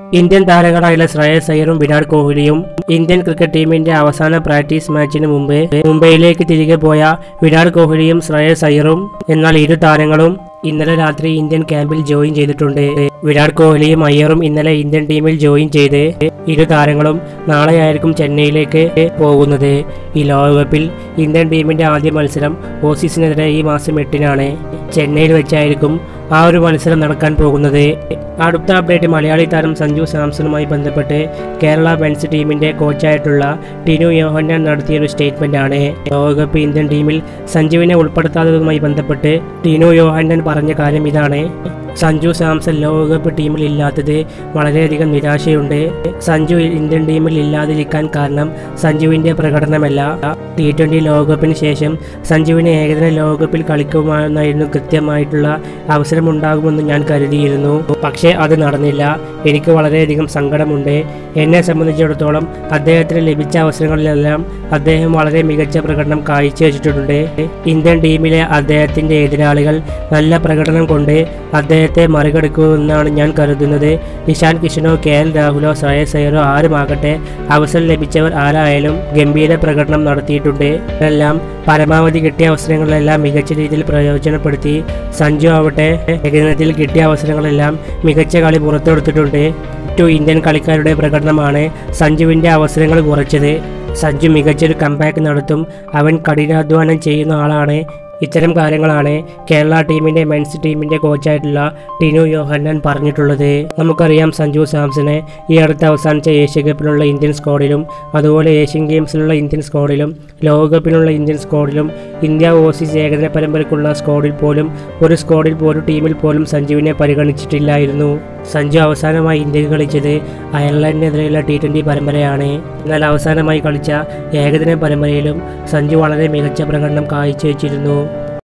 Indian താരങ്ങളായുള്ള ശ്രേയസ് അയ്യറും വിരാട് കോഹ്ലിയും ഇന്ത്യൻ ക്രിക്കറ്റ് ടീമിന്റെ അവസാന പ്രാക്ടീസ് മാച്ചിന് മുമ്പ് മുംബൈയിലേക്ക് തിരികെ പോയ വിരാട് കോഹ്ലിയും ശ്രേയസ് അയ്യറും എന്നാൽ ഇരു താരങ്ങളും ഇന്നലെ രാത്രി ഇന്ത്യൻ ക്യാമ്പിൽ ജോയിൻ ചെയ്തിട്ടുണ്ട് വിരാട് കോഹ്ലിയും അയ്യറും ഇന്നലെ ഇന്ത്യൻ ടീമിൽ ജോയിൻ ചെയ്ത് ഇരു താരങ്ങളും നാളെയായിരിക്കും ചെന്നൈയിലേക്ക് പോകുന്നത് ഈ ലോകകപ്പിൽ ഇന്ത്യൻ ടീമിന്റെ ആദ്യ മത്സരം ഓസീസിനെതിരെ ഈ മാസം എട്ടിനാണ് ചെന്നൈയിൽ വെച്ചായിരിക്കും ആ ഒരു മത്സരം നടക്കാൻ പോകുന്നത് അടുത്ത അപ്ഡേറ്റ് മലയാളി താരം സഞ്ജു സാംസണുമായി ബന്ധപ്പെട്ട് കേരള മെൻസ് ടീമിന്റെ കോച്ചായിട്ടുള്ള ടിനു യോഹന്നാൻ നടത്തിയ ഒരു സ്റ്റേറ്റ്മെന്റ് ആണ് ലോകകപ്പ് ഇന്ത്യൻ ടീമിൽ സഞ്ജുവിനെ ഉൾപ്പെടുത്താത്തതുമായി ബന്ധപ്പെട്ട് ടിനു യോഹന്നാൻ പറഞ്ഞ കാര്യം ഇതാണ് സഞ്ജു സാംസൺ ലോകകപ്പ് ടീമിൽ ഇല്ലാത്തത് വളരെയധികം നിരാശയുണ്ട് സഞ്ജു ഇന്ത്യൻ ടീമിൽ ഇല്ലാതിരിക്കാൻ കാരണം സഞ്ജുവിന്റെ പ്രകടനമല്ല ടി ട്വന്റി ലോകകപ്പിന് ശേഷം സഞ്ജുവിന് ഏകദിന ലോകകപ്പിൽ കളിക്കുമെന്നായിരുന്നു കൃത്യമായിട്ടുള്ള അവസരം ഉണ്ടാകുമെന്ന് ഞാൻ കരുതിയിരുന്നു പക്ഷേ അത് നടന്നില്ല എനിക്ക് വളരെയധികം സങ്കടമുണ്ട് എന്നെ സംബന്ധിച്ചിടത്തോളം അദ്ദേഹത്തിന് ലഭിച്ച അവസരങ്ങളിലെല്ലാം അദ്ദേഹം വളരെ മികച്ച പ്രകടനം കാഴ്ചവെച്ചിട്ടുണ്ട് ഇന്ത്യൻ ടീമിലെ അദ്ദേഹത്തിന്റെ എതിരാളികൾ നല്ല പ്രകടനം കൊണ്ട് അദ്ദേഹത്തെ മറികടക്കുമെന്നാണ് ഞാൻ കരുതുന്നത് ഇഷാൻ കിഷനോ കെ എൽ രാഹുലോ ശ്രേയസ് അയ്യരോ ആരുമാകട്ടെ അവസരം ലഭിച്ചവർ ആരായാലും ഗംഭീര പ്രകടനം നടത്തിയിട്ടുണ്ട് ഇതെല്ലാം പരമാവധി കിട്ടിയ അവസരങ്ങളെല്ലാം മികച്ച രീതിയിൽ പ്രയോജനപ്പെടുത്തി സഞ്ജു ആവട്ടെ ഏകദിനത്തിൽ കിട്ടിയ അവസരങ്ങളെല്ലാം മികച്ച കളി പുറത്തെടുത്തിട്ടുണ്ട് മറ്റു ഇന്ത്യൻ കളിക്കാരുടെ പ്രകടനമാണ് സഞ്ജുവിൻ്റെ അവസരങ്ങൾ കുറച്ചത് സഞ്ജു മികച്ചൊരു കമ്പാക്ക് നടത്തും അവൻ കഠിനാധ്വാനം ചെയ്യുന്ന ആളാണ് ഇത്തരം കാര്യങ്ങളാണ് കേരള ടീമിന്റെ മെൻസ് ടീമിന്റെ കോച്ചായിട്ടുള്ള ടിനു യോഹന്നാൻ പറഞ്ഞിട്ടുള്ളത് നമുക്കറിയാം സഞ്ജു സാംസനെ ഈ അടുത്ത അവസാനിച്ച ഏഷ്യ കപ്പിലുള്ള ഇന്ത്യൻ സ്ക്വാഡിലും അതുപോലെ ഏഷ്യൻ ഗെയിംസിലുള്ള ഇന്ത്യൻ സ്ക്വാഡിലും ലോകകപ്പിനുള്ള ഇന്ത്യൻ സ്ക്വാഡിലും ഇന്ത്യ ഓസീസ് ഏകദിന പരമ്പരയ്ക്കുള്ള സ്ക്വാഡിൽ പോലും ഒരു സ്ക്വാഡിൽ പോലും ടീമിൽ പോലും സഞ്ജുവിനെ പരിഗണിച്ചിട്ടില്ലായിരുന്നു സഞ്ജു അവസാനമായി ഇന്ത്യക്ക് കളിച്ചത് അയർലൻഡിനെതിരെയുള്ള ടി ട്വൻ്റി പരമ്പരയാണ് എന്നാൽ അവസാനമായി കളിച്ച ഏകദിന പരമ്പരയിലും സഞ്ജു വളരെ മികച്ച പ്രകടനം കാഴ്ചവെച്ചിരുന്നു